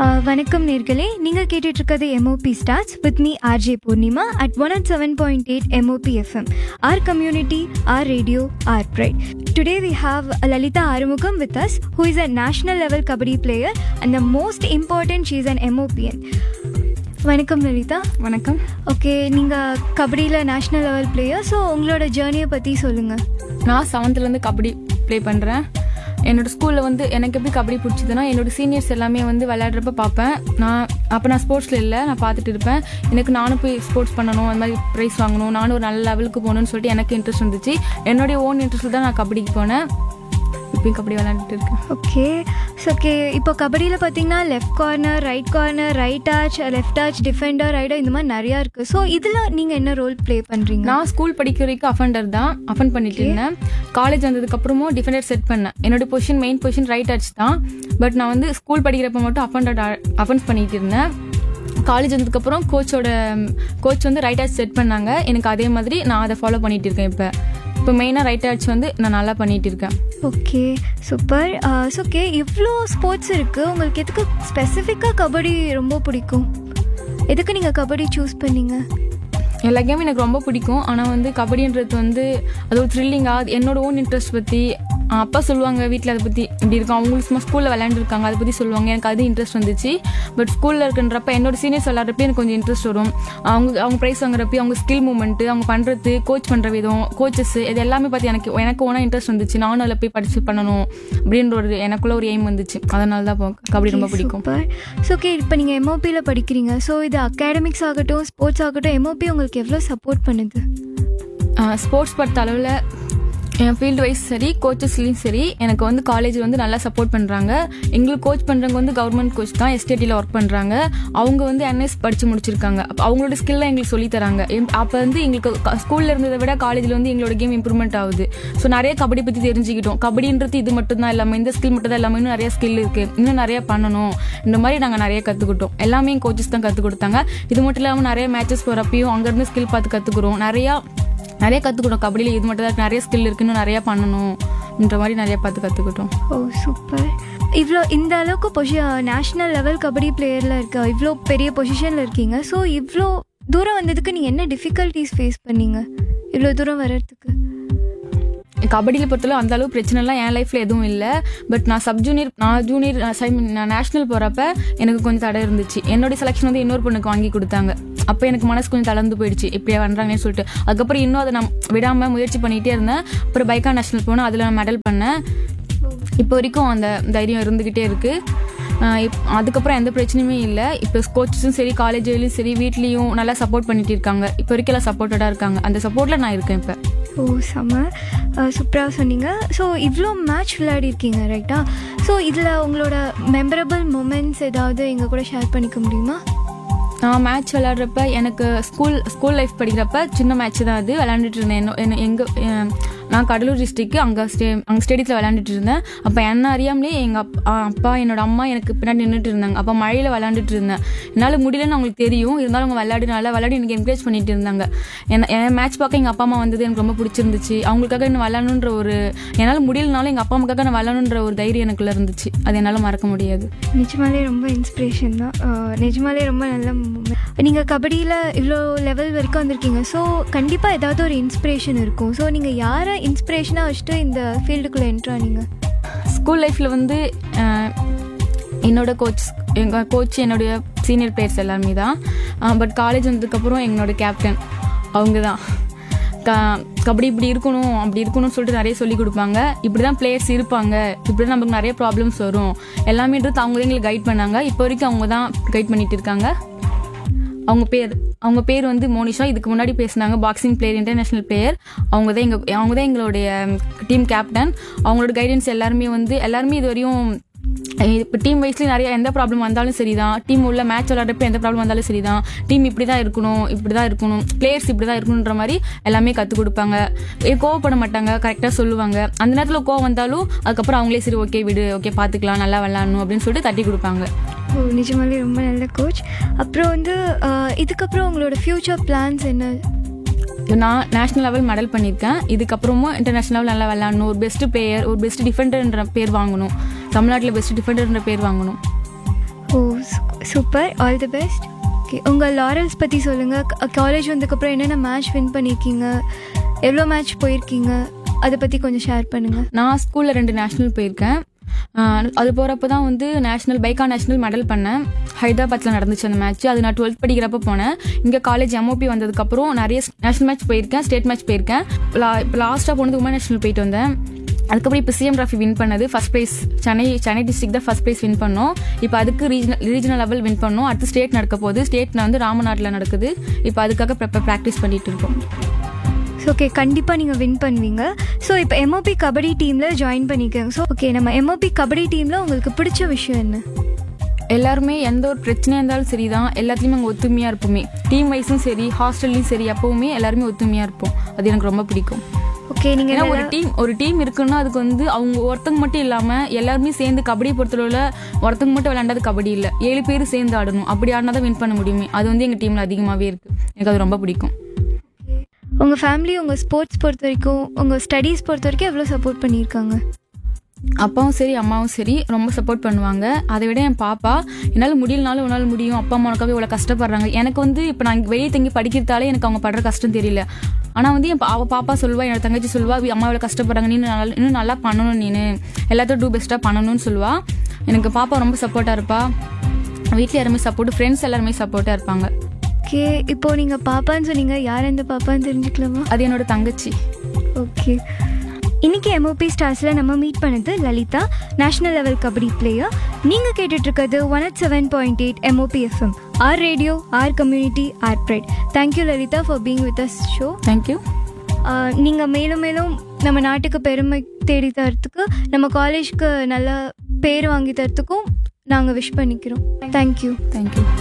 Uh, வணக்கம் நேர்களே நீங்கள் கேட்டுட்டு இருக்கிறது MOP stars with me RJ Poornima at one at seven point eight MOP FM our community our radio our pride today we have Lalitha Arumugam with us who is a national level kabaddi player and the most important she is an MOPian வணக்கம் லலிதா வணக்கம் okay நீங்கள் கபடியில் national level player so உங்களோட ஜேர்னியை பற்றி சொல்லுங்கள் நான் செவன்த்துலேருந்து kabaddi play பண்ணுறேன் என்னோட ஸ்கூலில் வந்து எனக்கு எப்படி கபடி பிடிச்சதுன்னா என்னோட சீனியர்ஸ் எல்லாமே வந்து விளையாடுறப்ப பார்ப்பேன் நான் அப்போ நான் ஸ்போர்ட்ஸில் இல்லை நான் பார்த்துட்டு இருப்பேன் எனக்கு நானும் போய் ஸ்போர்ட்ஸ் பண்ணணும் அந்த மாதிரி ப்ரைஸ் வாங்கணும் நானும் ஒரு நல்ல லெவலுக்கு போகணும்னு சொல்லிட்டு எனக்கு இன்ட்ரெஸ்ட் இருந்துச்சு என்னுடைய ஓன் இன்ட்ரெஸ்ட்டில் தான் நான் கபடிக்கு போனேன் இப்பயும் கபடி விளையாண்டுட்டு இருக்கேன் ஓகே ஸோ ஓகே இப்போ கபடியில் பார்த்தீங்கன்னா left corner right corner right arch left arch defender raider இந்த மாதிரி நிறையா இருக்குது ஸோ இதில் நீங்கள் என்ன ரோல் ப்ளே பண்ணுறீங்க நான் ஸ்கூல் படிக்கிற வரைக்கும் அஃபண்டர் தான் அஃபன் பண்ணிட்டு இருந்தேன் காலேஜ் வந்ததுக்கப்புறமும் டிஃபெண்டர் செட் பண்ணேன் என்னோட பொசிஷன் மெயின் பொசிஷன் ரைட் அடிச்சு தான் பட் நான் வந்து ஸ்கூல் படிக்கிறப்ப மட்டும் அஃபண்டர் அஃபன்ஸ் பண்ணிட்டு இருந்தேன் காலேஜ் வந்ததுக்கப்புறம் கோச்சோட கோச் வந்து ரைட் ஆட்ச் செட் பண்ணாங்க எனக்கு அதே மாதிரி நான் அதை ஃபாலோ பண்ணிட்டு இருக்கேன் இப்போ இப்போ மெயினாக ரைட் ஆட்ச் வந்து நான் நல்லா பண்ணிட்டு இருக்கேன் ஓகே சூப்பர் ஸோ ஓகே இவ்வளோ ஸ்போர்ட்ஸ் இருக்குது உங்களுக்கு எதுக்கு ஸ்பெசிஃபிக்காக கபடி ரொம்ப பிடிக்கும் எதுக்கு நீங்கள் கபடி சூஸ் பண்ணீங்க எல்லா கேமும் எனக்கு ரொம்ப பிடிக்கும் ஆனால் வந்து கபடின்றது வந்து அது ஒரு த்ரில்லிங்காக என்னோட ஓன் இன்ட்ரெஸ்ட் பற்றி அப்பா சொல்லுவாங்க வீட்டில் அதை பற்றி இப்படி இருக்கும் அவங்களுக்கு சும்மா ஸ்கூலில் விளையாண்டுருக்காங்க அதை பற்றி சொல்லுவாங்க எனக்கு அது இன்ட்ரெஸ்ட் வந்துச்சு பட் ஸ்கூலில் இருக்குன்றப்ப என்னோட சீனியர்ஸ் விளையாடுறப்ப எனக்கு கொஞ்சம் இன்ட்ரெஸ்ட் வரும் அவங்க அவங்க ப்ரைஸ் வாங்குறப்ப அவங்க ஸ்கில் மூமெண்ட்டு அவங்க பண்ணுறது கோச் பண்ணுற விதம் கோச்சஸ் இது எல்லாமே பார்த்து எனக்கு எனக்கு ஓனாக இன்ட்ரெஸ்ட் வந்துச்சு நானும் அதில் போய் படிச்சு பண்ணணும் அப்படின்ற ஒரு எனக்குள்ள ஒரு எய்ம் வந்துச்சு அதனால தான் இப்போ கபடி ரொம்ப பிடிக்கும் சூப்பர் ஸோ ஓகே இப்போ நீங்கள் எம்ஓபியில் படிக்கிறீங்க ஸோ இது அகாடமிக்ஸ் ஆகட்டும் ஸ்போர்ட்ஸ் ஆகட்டும் எம்ஓபி உங்களுக்கு எவ்வளோ சப்போர்ட் பண்ணுது ஸ்போர்ட்ஸ் பொறுத்த அளவில் என் ஃபீல்டு வைஸ் சரி கோச்சஸ்லேயும் சரி எனக்கு வந்து காலேஜ் வந்து நல்லா சப்போர்ட் பண்ணுறாங்க எங்களுக்கு கோச் பண்ணுறவங்க வந்து கவர்மெண்ட் கோச் தான் எஸ்டேட்டியில் ஒர்க் பண்ணுறாங்க அவங்க வந்து என்எஸ் படித்து முடிச்சிருக்காங்க அப்போ அவங்களோட ஸ்கில்லை எங்களுக்கு சொல்லித் தராங்க அப்போ வந்து எங்களுக்கு ஸ்கூலில் இருந்ததை விட காலேஜில் வந்து எங்களோட கேம் இம்ப்ரூவ்மெண்ட் ஆகுது ஸோ நிறைய கபடி பற்றி தெரிஞ்சுக்கிட்டோம் கபடின்றது இது மட்டும் தான் இல்லாமல் இந்த ஸ்கில் மட்டும் தான் இல்லாமல் இன்னும் நிறைய ஸ்கில் இருக்குது இன்னும் நிறைய பண்ணணும் இந்த மாதிரி நாங்கள் நிறைய கற்றுக்கிட்டோம் எல்லாமே கோச்சஸ் தான் கற்றுக் கொடுத்தாங்க இது மட்டும் இல்லாமல் நிறைய மேட்சஸ் போகிறப்பையும் அங்கேருந்து ஸ்கில் பார்த்து கற்றுக்குறோம் நிறையா நிறைய கற்றுக்கிட்டோம் கபடியில் இது மட்டும் தான் இருக்கு. நிறைய ஸ்கில் இருக்குன்னு நிறைய பண்ணணும்ன்ற மாதிரி நிறைய பார்த்து கற்றுக்கிட்டோம் ஓ சூப்பர் இவ்வளோ இந்த அளவுக்கு பொசி நேஷ்னல் லெவல் கபடி பிளேயரில் இருக்க இவ்வளோ பெரிய பொசிஷனில் இருக்கீங்க ஸோ இவ்வளோ தூரம் வந்ததுக்கு நீங்கள் என்ன டிஃபிகல்ட்டிஸ் ஃபேஸ் பண்ணீங்க இவ்வளோ தூரம் வர்றதுக்கு கபடியில் பொறுத்தளவு அந்த அளவு பிரச்சனைலாம் என் லைஃப்பில் எதுவும் இல்லை பட் நான் சப் ஜூனியர் நான் ஜூனியர் நான் நேஷனல் போகிறப்ப எனக்கு கொஞ்சம் தடை இருந்துச்சு என்னோட செலெக்ஷன் வந்து இன்னொரு பொண்ணுக்கு வாங்கி கொடுத்தாங்க அப்போ எனக்கு மனசு கொஞ்சம் தளர்ந்து போயிடுச்சு இப்படியே பண்ணுறாங்கன்னு சொல்லிட்டு அதுக்கப்புறம் இன்னும் அதை நான் விடாமல் முயற்சி பண்ணிகிட்டே இருந்தேன் அப்புறம் பைக்கா நேஷனல் போனேன் அதில் நான் மெடல் பண்ணேன் இப்போ வரைக்கும் அந்த தைரியம் இருந்துக்கிட்டே இருக்குது இப் அதுக்கப்புறம் எந்த பிரச்சனையுமே இல்லை இப்போ கோச்சஸும் சரி காலேஜ்லேயும் சரி வீட்லேயும் நல்லா சப்போர்ட் பண்ணிட்டு இருக்காங்க இப்போ வரைக்கும் எல்லாம் சப்போர்ட்டடாக இருக்காங்க அந்த சப்போர்ட்டில் நான் இருக்கேன் இப்போ ஓ செம்ம சூப்பராக சொன்னீங்க ஸோ இவ்வளோ மேட்ச் விளையாடிருக்கீங்க ரைட்டா ஸோ இதில் உங்களோட மெமரபிள் மூமெண்ட்ஸ் ஏதாவது எங்கள் கூட ஷேர் பண்ணிக்க முடியுமா நான் மேட்ச் விளையாடுறப்ப எனக்கு ஸ்கூல் ஸ்கூல் லைஃப் படிக்கிறப்ப சின்ன மேட்ச் தான் அது விளையாண்டுட்டு இருந்தேன் என்ன- என்ன எங்கள் நான் கடலூர் டிஸ்ட்ரிக்ட் அங்கே ஸ்டே அங்கே ஸ்டேடியத்தில் விளையாண்டுட்டு இருந்தேன் அப்போ என்ன அறியாமலே எங்கள் அப்பா அப்பா என்னோட அம்மா எனக்கு பின்னாடி நின்றுட்டு இருந்தாங்க அப்போ மழையில் விளையாண்டுட்டு இருந்தேன் என்னால் முடியலன்னு அவங்களுக்கு தெரியும் இருந்தாலும் அவங்க விளையாடி நல்லா விளையாடி எனக்கு என்கரேஜ் பண்ணிட்டு இருந்தாங்க என்ன என் மேட்ச் பார்க்க எங்கள் அப்பா அம்மா வந்தது எனக்கு ரொம்ப பிடிச்சிருந்துச்சு அவங்களுக்காக என்ன விளையாடணுன்ற ஒரு என்னால் முடியலனாலும் எங்கள் அப்பா அம்மாக்காக நான் விளையாடணுன்ற ஒரு தைரியம் எனக்குள்ள இருந்துச்சு அது என்னால் மறக்க முடியாது நிஜமாலே ரொம்ப இன்ஸ்பிரேஷன் தான் அஹ், நிஜமாலே ரொம்ப நல்ல மூமெண்ட் நீங்கள் கபடியில் இவ்வளோ லெவல் வரைக்கும் வந்திருக்கீங்க ஸோ கண்டிப்பாக ஏதாவது ஒரு இன்ஸ்பிரேஷன் இருக்கும் ஸோ நீங்கள் யாரை இன்ஸ்பிரேஷனாக வச்சுட்டு இந்த ஃபீல்டுக்குள்ளே என்ட்ரு ஆனீங்க ஸ்கூல் லைஃப்பில் வந்து அஹ், என்னோட கோச் எங்கள் கோச் என்னுடைய சீனியர் பிளேயர்ஸ் எல்லாருமே தான் பட் காலேஜ் வந்ததுக்கப்புறம் எங்களோட கேப்டன் அவங்க தான் க கபடி இப்படி இருக்கணும் அப்படி இருக்கணும்னு சொல்லிட்டு நிறைய சொல்லி கொடுப்பாங்க இப்படி தான் பிளேயர்ஸ் இருப்பாங்க இப்படி தான் நமக்கு நிறைய ப்ராப்ளம்ஸ் வரும் எல்லாமேன்றது அவங்க தான் எங்களுக்கு கைட் பண்ணாங்க இப்போ வரைக்கும் அவங்க தான் கைட் பண்ணிட்டு இருக்காங்க அவங்க பேர் அவங்க பேர் வந்து மோனிஷா இதுக்கு முன்னாடி பேசினாங்க பாக்ஸிங் பிளேயர் இன்டர்நேஷனல் பிளேயர் அவங்க தான் எங்க அவங்க தான் எங்களுடைய டீம் கேப்டன் அவங்களோட கைடன்ஸ் எல்லாருமே வந்து எல்லாருமே இது வரையும் இப்போ டீம் வைஸ்லேயும் நிறைய எந்த ப்ராப்ளம் வந்தாலும் சரிதான் டீம் உள்ள மேட்ச் விளையாடுறப்ப எந்த ப்ராப்ளம் வந்தாலும் சரிதான் டீம் இப்படி தான் இருக்கணும் இப்படி தான் இருக்கணும் பிளேயர்ஸ் இப்படி தான் இருக்கணுன்ற மாதிரி எல்லாமே கற்றுக் கொடுப்பாங்க ஏ, கோவப்பட மாட்டாங்க கரெக்டாக சொல்லுவாங்க அந்த நேரத்தில் கோவம் வந்தாலும் அதுக்கப்புறம் அவங்களே சரி ஓகே விடு ஓகே பார்த்துக்கலாம் நல்லா விளாடணும் அப்படின்னு சொல்லிட்டு தட்டி கொடுப்பாங்க ஓ நிஜமாலே ரொம்ப நல்ல கோச் அப்புறம் வந்து அஹ், இதுக்கப்புறம் உங்களோட ஃப்யூச்சர் பிளான்ஸ் என்ன நான் நேஷனல் லெவல் மெடல் பண்ணியிருக்கேன் இதுக்கப்புறமும் இன்டர்நேஷனல் லெவல் நல்லா விளாடணும் ஒரு பெஸ்ட் பிளேயர் ஒரு பெஸ்ட் டிஃபெண்டர்ன்ற பேர் வாங்கணும் தமிழ்நாட்டில் பெஸ்ட் டிஃபெண்டர்ன்ற பேர் வாங்கணும் oh super all the best okay உங்கள் லாரல்ஸ் பற்றி சொல்லுங்கள் காலேஜ் வந்ததுக்கப்புறம் என்னென்ன மேட்ச் வின் பண்ணியிருக்கீங்க எவ்வளோ மேட்ச் போயிருக்கீங்க அதை பற்றி கொஞ்சம் ஷேர் பண்ணுங்கள் நான் ஸ்கூலில் ரெண்டு நேஷ்னல் போயிருக்கேன் ஆஹ் அது போகிறப்ப தான் வந்து நேஷ்னல் பைக்கா நேஷ்னல் மெடல் பண்ணேன் ஹைதராபாத்தில் நடந்துச்சு அந்த மேட்ச் அது நான் டுவெல்த் படிக்கிறப்ப போனேன் இங்கே காலேஜ் எம்ஓபி வந்ததுக்கப்புறம் நிறைய நேஷனல் மேட்ச் போயிருக்கேன் ஸ்டேட் மேட்ச் போயிருக்கேன் லா இப்போ லாஸ்ட்டாக போனது உமன் நேஷனல் போயிட்டு வந்தேன் அதுக்கப்புறம் இப்போ சிஎம் டிராஃபி வின் பண்ணது first prize Chennai Chennai district தான் ஃபர்ஸ்ட் ப்ரைஸ் வின் பண்ணோம் இப்போ அதுக்கு ரீஜனல் ரீஜனல் லெவல் வின் பண்ணோம் அடுத்து ஸ்டேட் நடக்க போகுது ஸ்டேட்டில் வந்து ராமநாட்டில் நடக்குது இப்போ அதுக்காக ப்ராக்டிஸ் பண்ணிட்டு இருக்கோம் ஸோ ஓகே கண்டிப்பாக நீங்கள் வின் பண்ணுவீங்க ஸோ இப்போ எம்ஓபி கபடி டீமில் ஜாயின் பண்ணிக்கோங்க ஸோ ஓகே நம்ம எம்ஓபி கபடி டீமில் உங்களுக்கு பிடிச்ச விஷயம் என்ன எல்லாருமே எந்த ஒரு பிரச்சனையாக இருந்தாலும் சரி தான் எல்லாத்துலேயுமே அங்கே ஒத்துமையாக இருப்போமே டீம் வைஸும் சரி ஹாஸ்டல்லையும் சரி எப்போவுமே எல்லாருமே ஒத்துமையாக இருப்போம் அது எனக்கு ரொம்ப பிடிக்கும் ஓகே நீங்கள் ஏன்னா ஒரு டீம் ஒரு டீம் இருக்குன்னா அதுக்கு வந்து அவங்க ஒருத்தங்க மட்டும் இல்லாமல் எல்லாருமே சேர்ந்து கபடி பொறுத்தளவில் ஒருத்தங்க மட்டும் விளையாண்டது கபடி இல்லை ஏழு பேர் சேர்ந்து ஆடணும் அப்படி ஆடினா தான் வின் பண்ண முடியுமே அது வந்து எங்கள் டீமில் அதிகமாகவே இருக்குது எனக்கு அது ரொம்ப பிடிக்கும் உங்கள் ஃபேமிலி உங்கள் ஸ்போர்ட்ஸ் பொறுத்த வரைக்கும் உங்கள் ஸ்டடீஸ் பொறுத்த வரைக்கும் எவ்வளோ சப்போர்ட் பண்ணியிருக்காங்க அப்பாவும் சரி அம்மாவும் சரி ரொம்ப சப்போர்ட் பண்ணுவாங்க அதை விட என் பாப்பா என்னால் முடியலனாலும் உன்னால் முடியும் அப்பா அம்மாவுக்காக இவ்வளோ கஷ்டப்படுறாங்க எனக்கு வந்து இப்போ நான் வெளியே தங்கி படிக்கிறதாலே எனக்கு அவங்க படுற கஷ்டம் தெரியல ஆனால் வந்து என் பா- அவ பாப்பா சொல்லுவா என்னோட தங்கச்சி சொல்லுவா "வி- அம்மா இவ்வளோ கஷ்டப்படுறாங்க நீ நல்லா இன்னும் நல்லா பண்ணணும் நீனு எல்லாத்தையும் டூ பெஸ்ட்டாக பண்ணணும்னு சொல்லுவா எனக்கு பாப்பா ரொம்ப சப்போர்ட்டாக இருப்பா வீட்டில் யாருமே சப்போர்ட் ஃப்ரெண்ட்ஸ் எல்லாருமே சப்போர்ட்டாக இருப்பாங்க ஓகே இப்போ நீங்கள் பாப்பான்னு சொன்னீங்க யார் அந்த பாப்பான்னு தெரிஞ்சுக்கலாமா அது என்னோட தங்கச்சி ஓகே இன்னைக்கு எம்ஓபி ஸ்டார்ஸில் நம்ம மீட் பண்ணது Lalitha national level kabaddi player நீங்கள் கேட்டுட்ருக்கிறது one at seven point eight MOP FM our radio our community our pride thank you Lalitha for being with us show thank you நீங்கள் மேலும் மேலும் நம்ம நாட்டுக்கு பெருமை தேடி தரத்துக்கு நம்ம காலேஜ்க்கு நல்ல பேர் வாங்கி தரத்துக்கும் நாங்கள் விஷ் பண்ணிக்கிறோம் தேங்க்யூ தேங்க்யூ